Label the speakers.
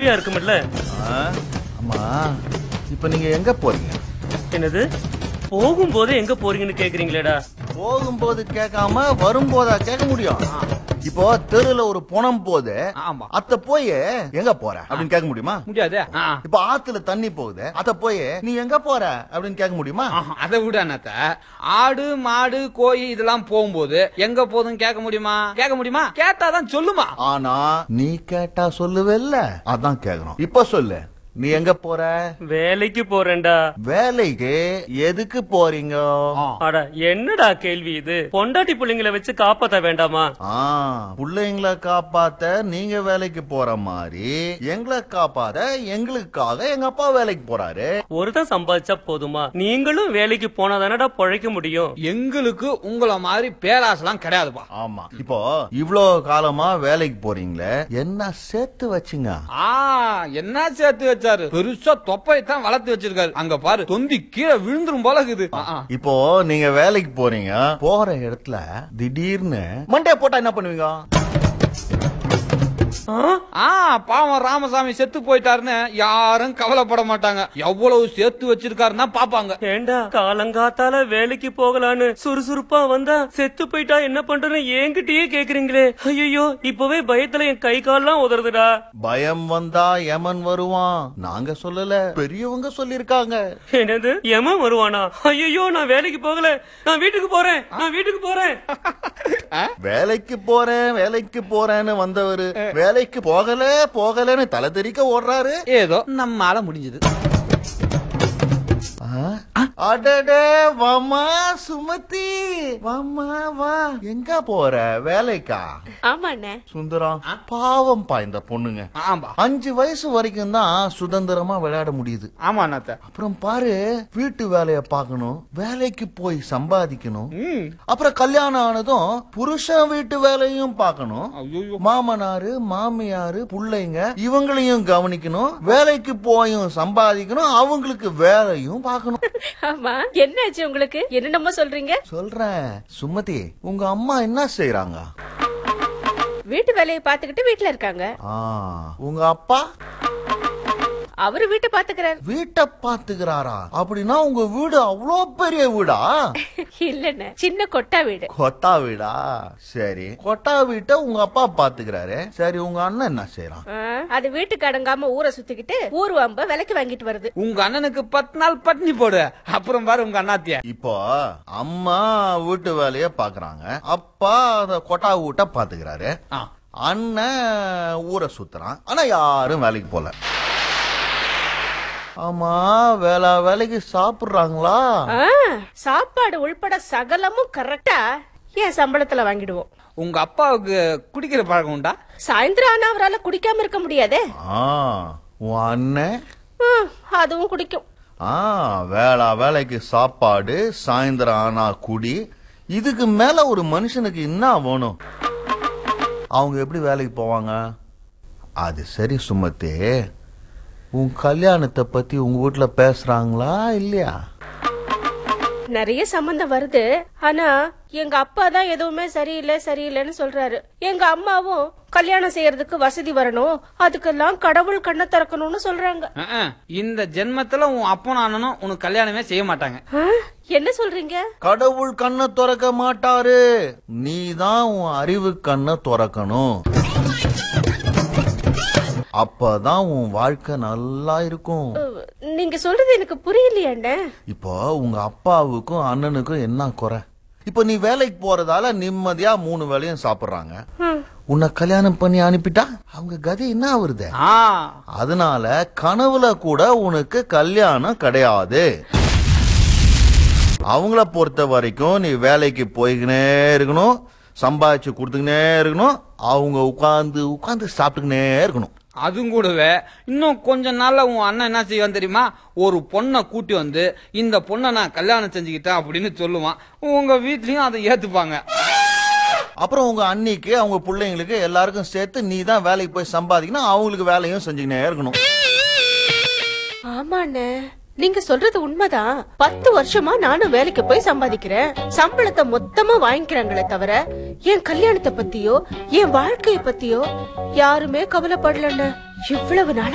Speaker 1: வசதியா இருக்கும்ல
Speaker 2: ஆ, அம்மா இப்ப நீங்க எங்க போறீங்க
Speaker 1: என்னது போகும்போது எங்க போறீங்கன்னு கேக்குறீங்களேடா
Speaker 2: போகும்போது கேட்காம வரும்போதா கேட்க முடியும் இப்போ தெருல ஒரு புணம் போகுது
Speaker 3: ஆமா
Speaker 2: அத்த போய் எங்க போற அப்படின்னு கேட்க முடியுமா
Speaker 3: முடியாது ஆ.
Speaker 2: இப்ப ஆத்துல தண்ணி போகுது அத போய் நீ எங்க போற அப்படின்னு கேட்க முடியுமா
Speaker 3: ஆஹா, அதை விட அண்ணாத்த ஆடு மாடு கோழி இதெல்லாம் போகும்போது எங்க போகுதுன்னு கேட்க முடியுமா கேட்க முடியுமா கேட்டாதான் சொல்லுமா
Speaker 2: ஆனா நீ கேட்டா சொல்லுவல்ல அதான் கேக்குறோம் இப்ப சொல்லு நீ எங்க போற
Speaker 1: வேலைக்கு போறேன்டா
Speaker 2: வேலைக்கு எதுக்கு போறீங்க
Speaker 3: ஆ.
Speaker 1: அட என்னடா கேள்வி இது பொண்டாட்டி புள்ளைங்களை வச்சு காப்பாத்த வேண்டாமா
Speaker 2: ஆ பிள்ளைங்களை காப்பாத்த நீங்க வேலைக்கு போற மாதிரி எங்களை காப்பாத்த எங்களுக்காக எங்க அப்பா வேலைக்கு போறாரு
Speaker 1: ஒருத்தன் சம்பாதிச்சா போதுமா நீங்களும் வேலைக்கு போனா தானடா பொழைக்க முடியும்
Speaker 3: எங்களுக்கு உங்கள மாதிரி பேராசெல்லாம் கிடையாதுப்பா
Speaker 2: ஆமா இப்போ இவ்ளோ காலமா வேலைக்கு போறீங்களே என்ன சேர்த்து வச்சுங்க
Speaker 3: ஆ என்ன சேர்த்து வச்சாரு பெருசா தொப்பை தான் வளர்த்து வச்சிருக்காரு அங்க பாரு தொந்தி கீழே விழுந்துரும் போல இருக்குது ஆ, ஆ.
Speaker 2: இப்போ நீங்க வேலைக்கு போறீங்க போற இடத்துல திடீர்னு மண்டே போட்டா என்ன பண்ணுவீங்க
Speaker 1: ஆ?
Speaker 3: ஆ பாவம் ராமசாமி செத்து போயிட்டாருன்னு யாரும் கவலைப்பட மாட்டாங்க எவ்வளவு சேர்த்து வச்சிருக்காருன்னா பாப்பாங்க
Speaker 1: ஏண்டா காலங்காத்தால வேலைக்கு போகலான்னு சுறுசுறுப்பா வந்தா செத்து போயிட்டா என்ன பண்றேன்னு என்கிட்டயே கேக்குறீங்களே ஐயோ இப்பவே பயத்துல என் கை கால்லாம் உதறதுடா
Speaker 2: பயம் வந்தா யமன் வருவான் நாங்க சொல்லல பெரியவங்க சொல்லிருக்காங்க
Speaker 1: என்னது எமன் வருவானா ஐயோ நான் வேலைக்கு போகல நான் வீட்டுக்கு போறேன் நான் வீட்டுக்கு போறேன்
Speaker 2: வேலைக்கு போறேன் வேலைக்கு போறேன்னு வந்தவரு வேலைக்கு போகல போகலன்னு தலை தெறிக்க ஓடுறாரு
Speaker 3: ஏதோ நம்மால முடிஞ்சது
Speaker 2: அடடே வாமா சுமதி வாமா வா எங்க போற வேலைக்கா
Speaker 4: ஆமாண்ணே
Speaker 2: சுந்தரம் பாவம்பா இந்த பொண்ணுங்க
Speaker 3: ஆம்பா
Speaker 2: அஞ்சு வயசு வரைக்கும் தான் சுதந்திரமா விளையாட முடியுது
Speaker 3: ஆமா அண்ணாத்த
Speaker 2: அப்புறம் பாரு வீட்டு வேலைய பார்க்கணும் வேலைக்கு போய் சம்பாதிக்கணும்
Speaker 3: ம்
Speaker 2: அப்புறம் கல்யாணம் ஆனதும் புருஷன் வீட்டு வேலையும் பார்க்கணும்
Speaker 3: ஐயோ
Speaker 2: மாமனாரு மாமியாரு புள்ளைங்க இவங்களையும் கவனிக்கணும் வேலைக்கு போயும் சம்பாதிக்கணும் அவங்களுக்கு வேலையும் பார்க்கணும்
Speaker 4: ஆமா என்னாச்சு உங்களுக்கு என்னென்னமோ சொல்றீங்க
Speaker 2: சொல்றேன் சுமதி உங்க அம்மா என்ன செய்யறாங்க
Speaker 4: வீட்டு வேலையை பாத்துக்கிட்டு வீட்டுல இருக்காங்க
Speaker 2: ஆ உங்க அப்பா
Speaker 4: அவரு வீட்டை பாத்துக்கிறாரு
Speaker 2: வீட்டை பாத்துக்கிறாரா அப்படின்னா உங்க வீடு அவ்வளோ பெரிய வீடா
Speaker 4: இல்லண்ணே சின்ன கொட்டா வீடு
Speaker 2: கொட்டா வீடா சரி கொட்டா வீட்டை உங்க அப்பா பாத்துக்கிறாரு சரி உங்க அண்ணன் என்ன செய்யறான்
Speaker 4: ஆ, அது வீட்டுக்கு அடங்காம ஊரை சுத்திக்கிட்டு ஊர் வம்ப விலைக்கு வாங்கிட்டு வருது
Speaker 3: உங்க அண்ணனுக்கு பத்து நாள் பட்னி போடு அப்புறம் பாரு உங்க அண்ணாத்திய
Speaker 2: இப்போ அம்மா வீட்டு வேலைய பாக்குறாங்க அப்பா அந்த கொட்டா வீட்டை பாத்துக்கிறாரு
Speaker 3: ஆ.
Speaker 2: அண்ணன் ஊரை சுத்துறான் ஆனா யாரும் வேலைக்கு போல ஆமா வேலை வேலைக்கு சாப்பிடுறாங்களா
Speaker 4: ஆ, சாப்பாடு உள்பட சகலமும் கரெக்டா என் சம்பளத்துல வாங்கிடுவோம்
Speaker 3: உங்க அப்பாவுக்கு குடிக்கிற பழக்கம் உண்டா
Speaker 4: சாயந்தரம் ஆனா அவரால குடிக்காம இருக்க முடியாதே
Speaker 2: ஆ உன் அண்ணன்
Speaker 4: ஆ, அதுவும் குடிக்கும்
Speaker 2: ஆ வேளா வேலைக்கு சாப்பாடு சாயந்தரம் ஆனா குடி இதுக்கு மேல ஒரு மனுஷனுக்கு என்ன வேணும் அவங்க எப்படி வேலைக்கு போவாங்க அது சரி சுமதி உன் கல்யாணத்தை பத்தி உங்க வீட்டுல பேசுறாங்களா இல்லையா
Speaker 4: நிறைய சம்பந்தம் வருது ஆனா எங்க அப்பா தான் எதுவுமே சரியில்லை சரியில்லைன்னு சொல்றாரு எங்க அம்மாவும் கல்யாணம் செய்யறதுக்கு வசதி வரணும் அதுக்கெல்லாம் கடவுள் கண்ணை திறக்கணும்னு சொல்றாங்க
Speaker 3: அஹ், அஹ். இந்த ஜென்மத்துல உன் அப்பனும் அண்ணனும் உனக்கு கல்யாணமே செய்ய மாட்டாங்க
Speaker 4: ஆ, என்ன சொல்றீங்க
Speaker 2: கடவுள் கண்ணை திறக்க மாட்டாரு நீ தான் உன் அறிவு கண்ணை திறக்கணும் அப்பதான் உன் வாழ்க்கை நல்லா இருக்கும்
Speaker 4: அஹ், நீங்க சொல்றது எனக்கு புரியலையாண்ட
Speaker 2: இப்போ உங்க அப்பாவுக்கும் அண்ணனுக்கும் என்ன குறை இப்போ நீ வேலைக்கு போறதால நிம்மதியா மூணு வேளையும் சாப்பிடுறாங்க உன்னை கல்யாணம் பண்ணி அனுப்பிட்டா அவங்க கதி என்ன ஆகுறது
Speaker 3: ஆ
Speaker 2: அதனால கனவுல கூட உனக்கு கல்யாணம் கிடையாது அவங்கள பொறுத்த வரைக்கும் நீ வேலைக்கு போய்க்கினே இருக்கணும் சம்பாதிச்சு கொடுத்துக்கினே இருக்கணும் அவங்க உட்கார்ந்து உட்கார்ந்து சாப்பிட்டுக்கினே இருக்கணும்
Speaker 3: அதுவும் கூடவே இன்னும் கொஞ்ச நாள்ல உன் அண்ணன் என்ன செய்வான் தெரியுமா ஒரு பொண்ணை கூட்டி வந்து இந்த பொண்ணை நான் கல்யாணம் செஞ்சுக்கிட்டேன் அப்படின்னு சொல்லுவான் உங்க வீட்லயும் அதை ஏத்துப்பாங்க
Speaker 2: அப்புறம் உங்க அண்ணிக்கு அவங்க பிள்ளைங்களுக்கு எல்லாருக்கும் சேர்த்து நீ தான் வேலைக்கு போய் சம்பாதிக்கணும் அவங்களுக்கு வேலையும் செஞ்சுக்கினே இருக்கணும்
Speaker 4: ஆமாண்ணே நீங்க சொல்றது உண்மைதான் பத்து வருஷமா நானும் வேலைக்கு போய் சம்பாதிக்கிறேன் சம்பளத்தை மொத்தமா வாங்கிக்கிறாங்களே தவிர என் கல்யாணத்தை பத்தியோ என் வாழ்க்கைய பத்தியோ யாருமே கவலைப்படலண்ணே இவ்வளவு நாளா